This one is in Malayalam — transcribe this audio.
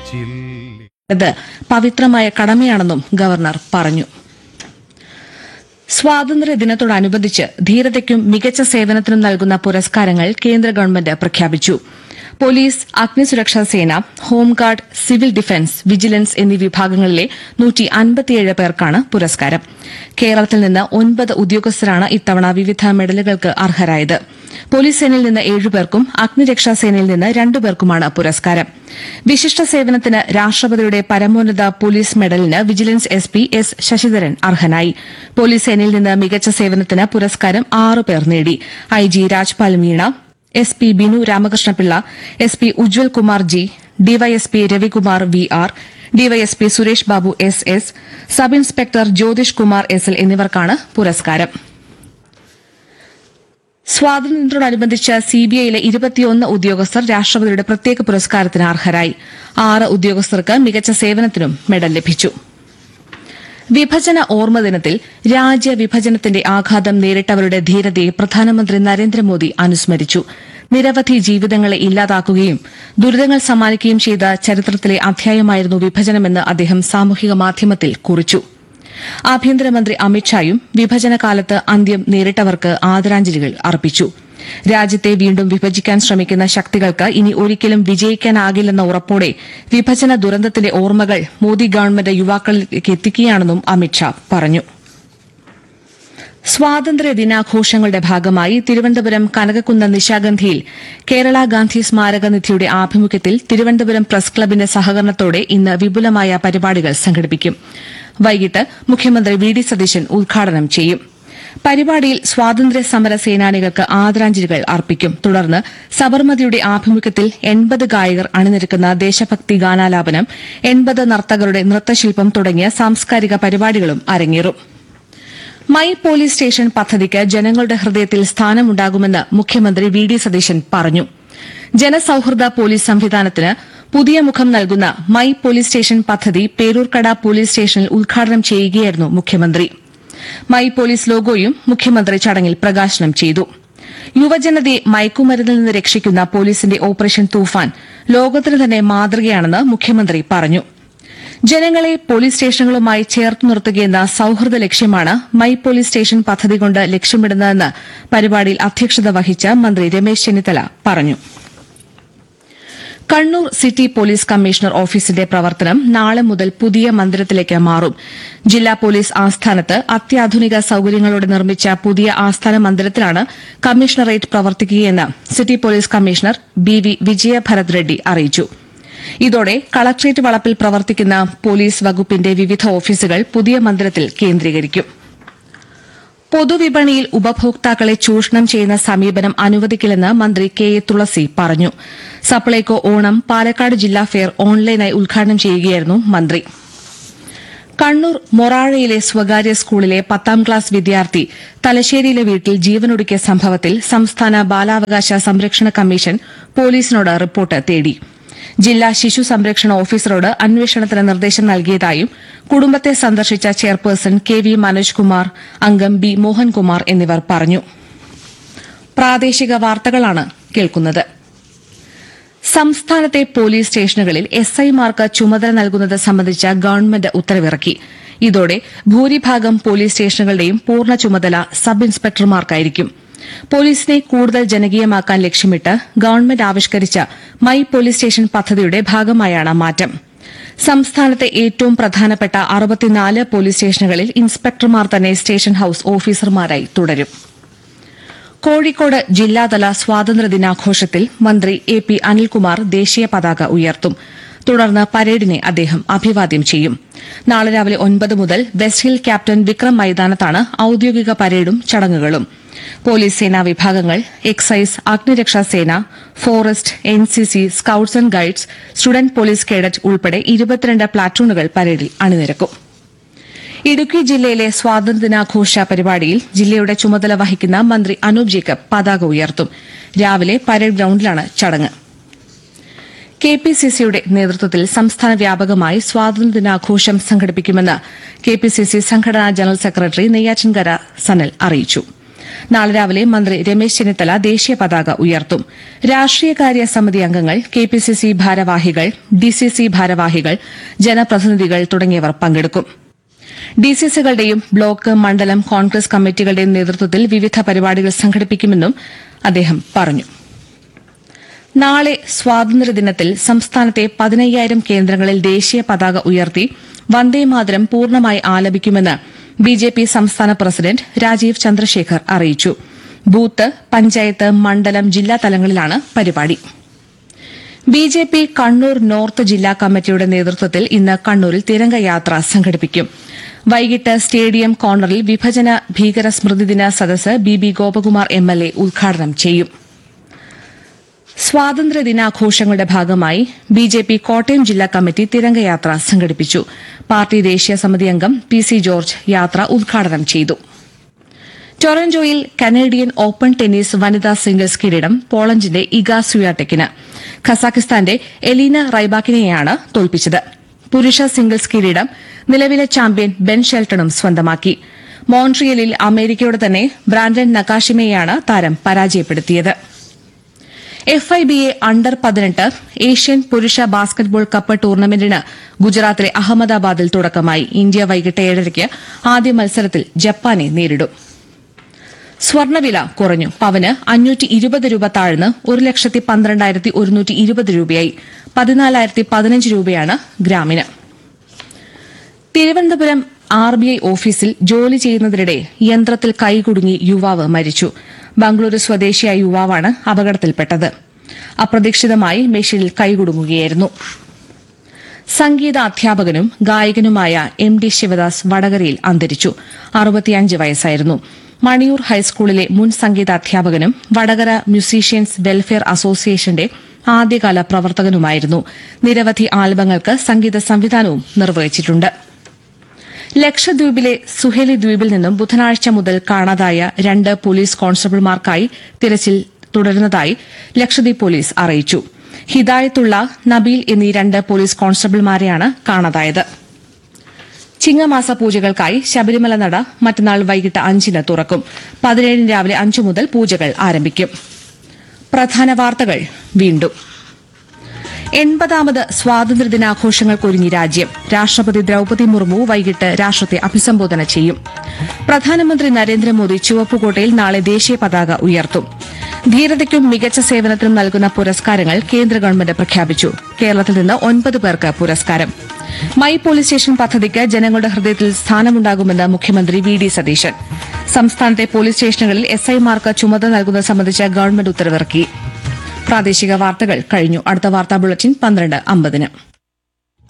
ഇത് പവിത്രമായ കടമയാണെന്നും ഗവർണർ പറഞ്ഞു സ്വാതന്ത്ര്യ ദിനത്തോടനുബന്ധിച്ച് ധീരതയ്ക്കും മികച്ച സേവനത്തിനും നൽകുന്ന പുരസ്കാരങ്ങൾ കേന്ദ്ര ഗവൺമെന്റ് പ്രഖ്യാപിച്ചു പോലീസ് അഗ്നിസുരക്ഷാ സേന ഹോംഗാർഡ് സിവിൽ ഡിഫൻസ് വിജിലൻസ് എന്നീ വിഭാഗങ്ങളിലെ നൂറ്റി അൻപത്തിയേഴ് പേർക്കാണ് പുരസ്കാരം കേരളത്തിൽ നിന്ന് ഒൻപത് ഉദ്യോഗസ്ഥരാണ് ഇത്തവണ വിവിധ മെഡലുകൾക്ക് അർഹരായത് പോലീസ് സേനയിൽ നിന്ന് ഏഴുപേർക്കും അഗ്നിരക്ഷാ സേനയിൽ നിന്ന് രണ്ടുപേർക്കുമാണ് പുരസ്കാരം വിശിഷ്ട സേവനത്തിന് രാഷ്ട്രപതിയുടെ പരമോന്നത പോലീസ് മെഡലിന് vigilance S P S Sasidharan അർഹനായി പോലീസ് സേനയിൽ നിന്ന് മികച്ച സേവനത്തിന് പുരസ്കാരം ആറ് പേർ നേടി I G Rajpal Meena S P Binu Ramakrishnapillai S P Ujwal Kumar G D Y S P Ravikumar V R D Y S P Suresh Babu S S sub inspector Jyothish Kumar S L എന്നിവർക്കാണ് പുരസ്കാരം സ്വാതന്ത്ര്യത്തോടനുബന്ധിച്ച് സിബിഐയിലെ ഇരുപത്തിയൊന്ന് ഉദ്യോഗസ്ഥർ രാഷ്ട്രപതിയുടെ പ്രത്യേക പുരസ്കാരത്തിന് അർഹരായി ആറ് ഉദ്യോഗസ്ഥർക്ക് മികച്ച സേവനത്തിനും മെഡൽ ലഭിച്ചു വിഭജന ഓർമ്മ ദിനത്തിൽ രാജ്യവിഭജനത്തിന്റെ ആഘാതം നേരിട്ടവരുടെ ധീരതയെ പ്രധാനമന്ത്രി നരേന്ദ്രമോദി അനുസ്മരിച്ചു നിരവധി ജീവിതങ്ങളെ ഇല്ലാതാക്കുകയും ദുരിതങ്ങൾ സമ്മാനിക്കുകയും ചെയ്ത ചരിത്രത്തിലെ അധ്യായമായിരുന്നു വിഭജനമെന്ന് അദ്ദേഹം സാമൂഹിക മാധ്യമത്തിൽ കുറിച്ചു ആഭ്യന്തരമന്ത്രി അമിത്ഷായും വിഭജനകാലത്ത് അന്ത്യം നേരിട്ടവർക്ക് ആദരാഞ്ജലികൾ അർപ്പിച്ചു രാജ്യത്തെ വീണ്ടും വിഭജിക്കാൻ ശ്രമിക്കുന്ന ശക്തികൾക്ക് ഇനി ഒരിക്കലും വിജയിക്കാനാകില്ലെന്ന ഉറപ്പോടെ വിഭജന ദുരന്തത്തിന്റെ ഓർമ്മകൾ മോദി ഗവൺമെന്റ് യുവാക്കളിലേക്ക് എത്തിക്കുകയാണെന്നും അമിത്ഷാ പറഞ്ഞു സ്വാതന്ത്ര്യ ദിനാഘോഷങ്ങളുടെ ഭാഗമായി തിരുവനന്തപുരം കനകക്കുന്ന നിശാഗന്ധിയിൽ കേരള ഗാന്ധി സ്മാരക നിധിയുടെ ആഭിമുഖ്യത്തിൽ തിരുവനന്തപുരം പ്രസ് ക്ലബിന്റെ സഹകരണത്തോടെ ഇന്ന് വിപുലമായ പരിപാടികൾ സംഘടിപ്പിക്കും വൈകിട്ട് മുഖ്യമന്ത്രി വി ഡി സതീശൻ ഉദ്ഘാടനം ചെയ്യും പരിപാടിയിൽ സ്വാതന്ത്ര്യ സമര സേനാനികൾക്ക് ആദരാഞ്ജലികൾ അർപ്പിക്കും തുടർന്ന് സബർമതിയുടെ ആഭിമുഖ്യത്തിൽ എൺപത് ഗായകർ അണിനിരക്കുന്ന ദേശഭക്തി ഗാനാലാപനം എൺപത് നർത്തകരുടെ നൃത്തശില്പം തുടങ്ങിയ സാംസ്കാരിക പരിപാടികളും അരങ്ങേറും മൈ പോലീസ് സ്റ്റേഷൻ പദ്ധതിക്ക് ജനങ്ങളുടെ ഹൃദയത്തിൽ സ്ഥാനമുണ്ടാകുമെന്ന് മുഖ്യമന്ത്രി വി ഡി സതീശൻ പറഞ്ഞു ജനസൌഹൃദ പോലീസ് സംവിധാനത്തിന് പുതിയ മുഖം നൽകുന്ന മൈ പോലീസ് സ്റ്റേഷൻ പദ്ധതി പേരൂർക്കട പോലീസ് സ്റ്റേഷനിൽ ഉദ്ഘാടനം ചെയ്യുകയായിരുന്നു മുഖ്യമന്ത്രി മൈ പോലീസ് ലോഗോയും മുഖ്യമന്ത്രി ചടങ്ങിൽ പ്രകാശനം ചെയ്തു യുവജനതയെ മയക്കുമരുന്നിൽ നിന്ന് രക്ഷിക്കുന്ന പോലീസിന്റെ ഓപ്പറേഷൻ തൂഫാൻ ലോകത്തിന് തന്നെ മാതൃകയാണെന്ന് മുഖ്യമന്ത്രി പറഞ്ഞു ജനങ്ങളെ പോലീസ് സ്റ്റേഷനുകളുമായി ചേർത്തു നിർത്തുകയെന്ന സൌഹൃദ ലക്ഷ്യമാണ് മൈ പോലീസ് സ്റ്റേഷൻ പദ്ധതി കൊണ്ട് ലക്ഷ്യമിടുന്നതെന്ന് പരിപാടിയിൽ അധ്യക്ഷത വഹിച്ച മന്ത്രി രമേശ് ചെന്നിത്തല പറഞ്ഞു കണ്ണൂർ സിറ്റി പോലീസ് കമ്മീഷണർ ഓഫീസിന്റെ പ്രവർത്തനം നാളെ മുതൽ പുതിയ മന്ദിരത്തിലേക്ക് മാറും ജില്ലാ പോലീസ് ആസ്ഥാനത്ത് അത്യാധുനിക സൌകര്യങ്ങളോടെ നിർമ്മിച്ച പുതിയ ആസ്ഥാന മന്ദിരത്തിലാണ് കമ്മീഷണറേറ്റ് പ്രവർത്തിക്കുകയെന്ന് city police commissioner B V Vijayabharat Reddy അറിയിച്ചു ഇതോടെ കളക്ട്രേറ്റ് വളപ്പിൽ പ്രവർത്തിക്കുന്ന പോലീസ് വകുപ്പിന്റെ വിവിധ ഓഫീസുകൾ പുതിയ മന്ദിരത്തിൽ കേന്ദ്രീകരിക്കും പൊതുവിപണിയിൽ ഉപഭോക്താക്കളെ ചൂഷണം ചെയ്യുന്ന സമീപനം അനുവദിക്കില്ലെന്ന് മന്ത്രി കെ എ തുളസി പറഞ്ഞു സപ്ലൈകോ ഓണം പാലക്കാട് ജില്ലാ ഫെയർ ഓൺലൈനായി ഉദ്ഘാടനം ചെയ്യുകയായിരുന്നു മന്ത്രി കണ്ണൂർ മൊറാഴയിലെ സ്വകാര്യ സ്കൂളിലെ പത്താം ക്ലാസ് വിദ്യാർത്ഥി തലശ്ശേരിയിലെ വീട്ടിൽ ജീവനൊടുക്കിയ സംഭവത്തിൽ സംസ്ഥാന ബാലാവകാശ സംരക്ഷണ കമ്മീഷൻ പോലീസിനോട് റിപ്പോർട്ട് തേടി ജില്ലാ ശിശു സംരക്ഷണ ഓഫീസറോട് അന്വേഷണത്തിന് നിർദ്ദേശം നൽകിയതായും കുടുംബത്തെ സന്ദർശിച്ച chairperson K V Manoj Kumar അംഗം ബി മോഹൻകുമാർ എന്നിവർ പറഞ്ഞു പ്രാദേശിക വാർത്തകളാണ് കേൾക്കുന്നത് സംസ്ഥാനത്തെ പോലീസ് സ്റ്റേഷനുകളിൽ എസ് ഐമാർക്ക് ചുമതല നൽകുന്നത് സംബന്ധിച്ച ഗവൺമെന്റ് ഉത്തരവിറക്കി ഇതോടെ ഭൂരിഭാഗം പോലീസ് സ്റ്റേഷനുകളുടെയും പൂർണ്ണ ചുമതല സബ് ഇൻസ്പെക്ടർമാർക്കായിരിക്കും പോലീസിനെ കൂടുതൽ ജനകീയമാക്കാൻ ലക്ഷ്യമിട്ട് ഗവൺമെന്റ് ആവിഷ്കരിച്ച മൈ പോലീസ് സ്റ്റേഷൻ പദ്ധതിയുടെ ഭാഗമായാണ് മാറ്റം സംസ്ഥാനത്തെ ഏറ്റവും പ്രധാനപ്പെട്ട അറുപത്തിനാല് പോലീസ് സ്റ്റേഷനുകളിൽ ഇൻസ്പെക്ടർമാർ തന്നെ സ്റ്റേഷൻ ഹൌസ് ഓഫീസർമാരായി തുടരും കോഴിക്കോട് ജില്ലാതല സ്വാതന്ത്ര്യ ദിനാഘോഷത്തിൽ മന്ത്രി എ പി അനിൽകുമാർ ദേശീയ പതാക ഉയർത്തും തുടർന്ന് പരേഡിനെ അദ്ദേഹം അഭിവാദ്യം ചെയ്യും നാളെ രാവിലെ ഒൻപത് മുതൽ വെസ്റ്റ് ഹിൽ ക്യാപ്റ്റൻ വിക്രം മൈതാനത്താണ് ഔദ്യോഗിക പരേഡും ചടങ്ങുകളും പോലീസ് സേനാ വിഭാഗങ്ങൾ എക്സൈസ് അഗ്നിരക്ഷാ സേന forest NCC scouts and guides student police cadet ഉൾപ്പെടെ ഇരുപത്തിരണ്ട് പ്ലാറ്റൂണുകൾ പരേഡിൽ അണിനിരക്കും ഇടുക്കി ജില്ലയിലെ സ്വാതന്ത്ര്യദിനാഘോഷ പരിപാടിയിൽ ജില്ലയുടെ ചുമതല വഹിക്കുന്ന മന്ത്രി അനൂപ് ജേക്കബ് പതാക ഉയർത്തും രാവിലെ പരേഡ് ഗ്രൌണ്ടിലാണ് ചടങ്ങ് കെ പി സി സിയുടെ നേതൃത്വത്തിൽ സംസ്ഥാന വ്യാപകമായി സ്വാതന്ത്ര്യദിനാഘോഷം സംഘടിപ്പിക്കുമെന്ന് കെ പി സി സി സംഘടനാ ജനറൽ സെക്രട്ടറി നെയ്യാറ്റിൻകര സനൽ അറിയിച്ചു നാളെ രാവിലെ മന്ത്രി രമേശ് ചെന്നിത്തല ദേശീയ പതാക ഉയർത്തും രാഷ്ട്രീയകാര്യ സമിതി അംഗങ്ങൾ കെപിസിസി ഭാരവാഹികൾ ഡിസിസി ഭാരവാഹികൾ ജനപ്രതിനിധികൾ തുടങ്ങിയവർ പങ്കെടുക്കും ഡിസിസികളുടെയും ബ്ലോക്ക് മണ്ഡലം കോൺഗ്രസ് കമ്മിറ്റികളുടെയും നേതൃത്വത്തിൽ വിവിധ പരിപാടികൾ സംഘടിപ്പിക്കുമെന്നും അദ്ദേഹം പറഞ്ഞു നാളെ സ്വാതന്ത്ര്യദിനത്തിൽ സംസ്ഥാനത്തെ പതിനയ്യായിരം കേന്ദ്രങ്ങളിൽ ദേശീയ പതാക ഉയർത്തി വന്ദേമാതരം പൂർണ്ണമായി ആലപിക്കുമെന്ന് ബിജെപി സംസ്ഥാന പ്രസിഡന്റ് രാജീവ് ചന്ദ്രശേഖർ അറിയിച്ചു ബൂത്ത് പഞ്ചായത്ത് മണ്ഡലം ജില്ലാ തലങ്ങളിലാണ് പരിപാടി ബിജെപി കണ്ണൂർ നോർത്ത് ജില്ലാ കമ്മിറ്റിയുടെ നേതൃത്വത്തിൽ ഇന്ന് കണ്ണൂരിൽ തിരംഗയാത്ര സംഘടിപ്പിക്കും വൈകിട്ട് സ്റ്റേഡിയം കോർണറിൽ വിഭജന ഭീകര സ്മൃതിദിന സദസ്സ് B B Gopakumar M L A ഉദ്ഘാടനം ചെയ്യും സ്വാതന്ത്ര്യ ദിനാഘോഷങ്ങളുടെ ഭാഗമായി ബി ജെ പി കോട്ടയം ജില്ലാ കമ്മിറ്റി തിരംഗയാത്ര സംഘടിപ്പിച്ചു പാർട്ടി ദേശീയ സമിതി അംഗം പി സി ജോർജ് യാത്ര ഉദ്ഘാടനം ചെയ്തു ടൊറന്റോയിൽ കനേഡിയൻ ഓപ്പൺ ടെന്നീസ് വനിതാ സിംഗിൾസ് കിരീടം പോളണ്ടിന്റെ ഇഗ സുയാടെക്കിന് ഖസാക്കിസ്ഥാന്റെ എലീന റൈബാക്കിനെയാണ് തോൽപ്പിച്ചത് പുരുഷ സിംഗിൾസ് കിരീടം നിലവിലെ ചാമ്പ്യൻ ബെൻ ഷെൽട്ടണും സ്വന്തമാക്കി മോൺട്രിയലിൽ അമേരിക്കയുടെ തന്നെ ബ്രാൻഡൻ നക്കാഷിമയെയാണ് താരം പരാജയപ്പെടുത്തിയത് F I B A under പതിനെട്ട് ഏഷ്യൻ പുരുഷ ബാസ്കറ്റ്ബോൾ കപ്പ് ടൂർണമെന്റിന് ഗുജറാത്തിലെ അഹമ്മദാബാദിൽ തുടക്കമായി ഇന്ത്യ വൈകിട്ട് ഏഴരയ്ക്ക് ആദ്യ മത്സരത്തിൽ ജപ്പാനെ നേരിടും സ്വർണ്ണവില കുറഞ്ഞു പവന് അഞ്ഞൂറ്റി ഇരുപത് രൂപ താഴ്ന്ന് ഒരു ലക്ഷത്തി പന്ത്രണ്ടായിരത്തി ഒരുന്നൂറ്റി ഇരുപത് രൂപയായി പതിനാലായിരത്തി പതിനഞ്ച് രൂപയാണ് ഗ്രാമിന് തിരുവനന്തപുരം ആർ ബി ഐ ഓഫീസിൽ ജോലി ചെയ്യുന്നതിനിടെ യന്ത്രത്തിൽ കൈകുടുങ്ങി യുവാവ് മരിച്ചു ബംഗളൂരു സ്വദേശിയായ യുവാവാണ് അപകടത്തിൽപ്പെട്ടത് അപ്രതീക്ഷിതമായി മെഷീനിൽ കൈകുടുങ്ങുകയായിരുന്നു സംഗീത അധ്യാപകനും ഗായകനുമായ എം ഡി ശിവദാസ് വടകരയിൽ അന്തരിച്ചു അറുപത്തിയഞ്ച് വയസ്സായിരുന്നു മണിയൂർ ഹൈസ്കൂളിലെ മുൻ സംഗീത അധ്യാപകനും വടകര മ്യൂസീഷ്യൻസ് വെൽഫെയർ അസോസിയേഷന്റെ ആദ്യകാല പ്രവർത്തകനുമായിരുന്നു നിരവധി ആൽബങ്ങൾക്ക് സംഗീത സംവിധാനവും നിർവഹിച്ചിട്ടുണ്ട് ലക്ഷദ്വീപിലെ സുഹേലി ദ്വീപിൽ നിന്നും ബുധനാഴ്ച മുതൽ കാണാതായ രണ്ട് പോലീസ് കോൺസ്റ്റബിൾമാർക്കായി തിരച്ചിൽ തുടരുന്നതായി ലക്ഷദ്വീപ് പോലീസ് അറിയിച്ചു ഹിദായത്തുള്ള നബീൽ എന്നീ രണ്ട് പോലീസ് കോൺസ്റ്റബിൾമാരെയാണ് കാണാതായത് ചിങ്ങമാസ പൂജകൾക്കായി ശബരിമല നട മറ്റന്നാൾ വൈകിട്ട് അഞ്ചിന് തുറക്കും പതിനേഴിന് രാവിലെ അഞ്ചു മുതൽ പൂജകൾ ആരംഭിക്കും പ്രധാന വാർത്തകൾ വീണ്ടും എൺപതാമത് സ്വാതന്ത്ര്യദിനാഘോഷങ്ങൾക്കൊരുങ്ങി രാജ്യം രാഷ്ട്രപതി ദ്രൌപതി മുർമു വൈകിട്ട് രാഷ്ട്രത്തെ അഭിസംബോധന ചെയ്യും പ്രധാനമന്ത്രി നരേന്ദ്രമോദി ചുവപ്പുകോട്ടയിൽ നാളെ ദേശീയ പതാക ഉയർത്തും ധീരതയ്ക്കും മികച്ച സേവനത്തിനും നൽകുന്ന പുരസ്കാരങ്ങൾ കേന്ദ്ര ഗവൺമെന്റ് പ്രഖ്യാപിച്ചു കേരളത്തിൽ നിന്ന് ഒൻപത് പേർക്ക് പുരസ്കാരം മൈ പോലീസ് സ്റ്റേഷൻ പദ്ധതിക്ക് ജനങ്ങളുടെ ഹൃദയത്തിൽ സ്ഥാനമുണ്ടാകുമെന്ന് മുഖ്യമന്ത്രി വി ഡി സതീശൻ സംസ്ഥാനത്തെ പോലീസ് സ്റ്റേഷനുകളിൽ എസ്ഐമാർക്ക് ചുമതല നൽകുന്നത് സംബന്ധിച്ച ഗവൺമെന്റ് ഉത്തരവിറക്കി പ്രാദേശിക വാർത്തകൾ കഴിഞ്ഞു അടുത്ത വാർത്താ ബുള്ളറ്റിൻ പന്ത്രണ്ട് അമ്പതിന്